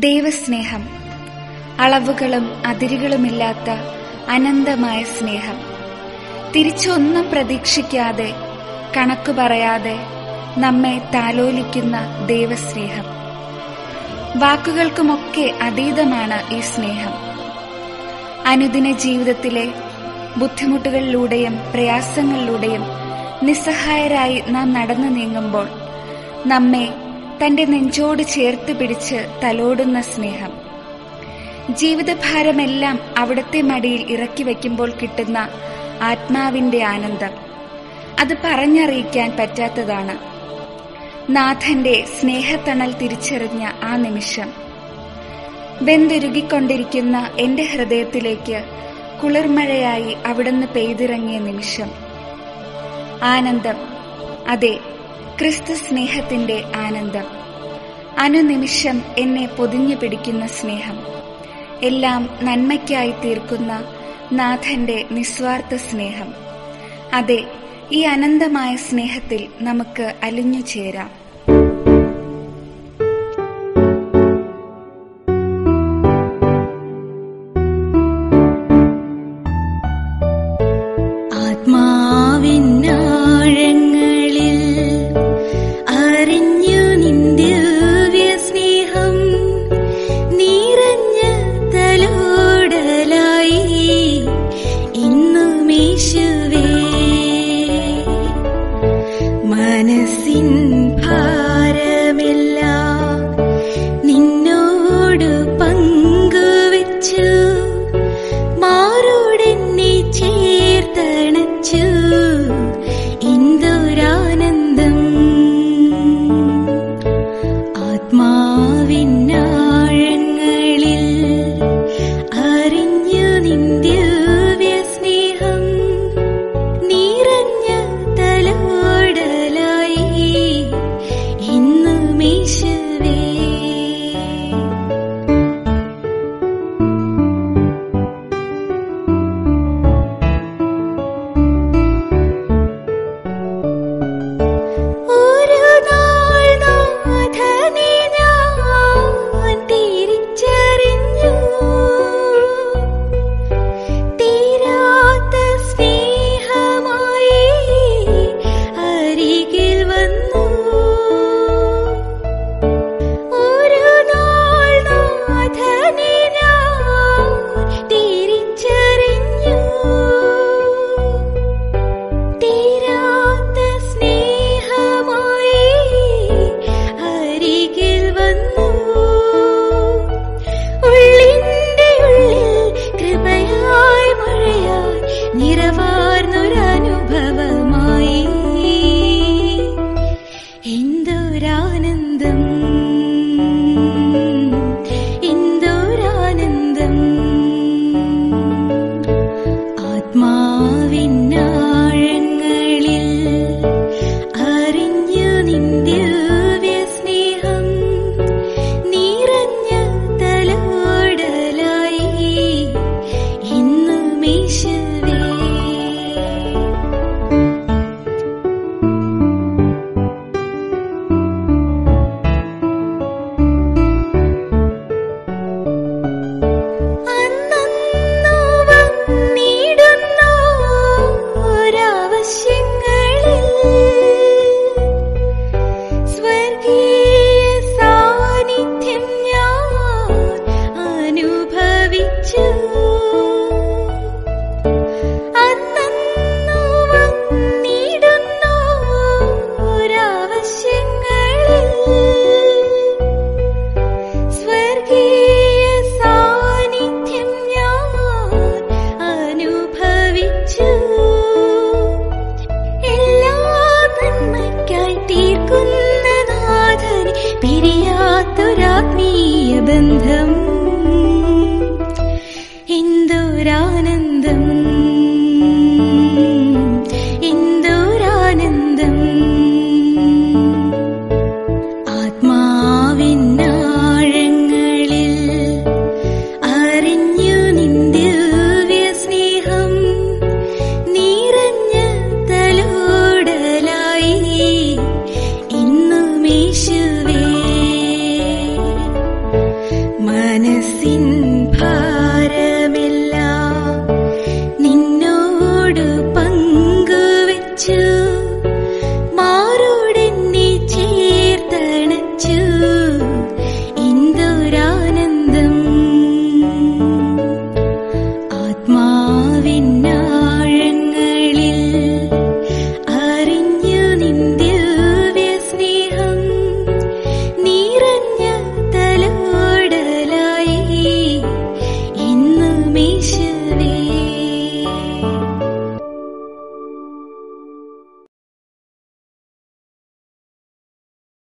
ദൈവസ്നേഹം അളവുകളും അതിരുകളുമില്ലാത്ത അനന്തമായ സ്നേഹം തിരിച്ചൊന്നും പ്രതീക്ഷിക്കാതെ കണക്കു പറയാതെ നമ്മെ താലോലിക്കുന്ന ദൈവസ്നേഹം വാക്കുകൾക്കുമൊക്കെ അതീതമാണ് ഈ സ്നേഹം അനുദിന ജീവിതത്തിലെ ബുദ്ധിമുട്ടുകളിലൂടെയും പ്രയാസങ്ങളിലൂടെയും നിസ്സഹായരായി നാം നടന്നു നീങ്ങുമ്പോൾ നമ്മെ തന്റെ നെഞ്ചോട് ചേർത്ത് പിടിച്ച് തലോടുന്ന സ്നേഹം ജീവിതഭാരമെല്ലാം അവിടുത്തെ മടിയിൽ ഇറക്കി വയ്ക്കുമ്പോൾ കിട്ടുന്ന ആത്മാവിന്റെ ആനന്ദം അത് പറഞ്ഞറിയിക്കാൻ പറ്റാത്തതാണ് നാഥന്റെ സ്നേഹത്തണൽ തിരിച്ചറിഞ്ഞ ആ നിമിഷം വെന്തുരുകിക്കൊണ്ടിരിക്കുന്ന എന്റെ ഹൃദയത്തിലേക്ക് കുളിർമഴയായി അവിടുന്ന് പെയ്തിറങ്ങിയ നിമിഷം ആനന്ദം അതെ ക്രിസ്തു സ്നേഹത്തിന്റെ ആനന്ദം അനുനിമിഷം എന്നെ പൊതിഞ്ഞു പിടിക്കുന്ന സ്നേഹം എല്ലാം നന്മയ്ക്കായി തീർക്കുന്ന നാഥന്റെ നിസ്വാർത്ഥ സ്നേഹം അതെ ഈ അനന്തമായ സ്നേഹത്തിൽ നമുക്ക് അലിഞ്ഞു ചേരാം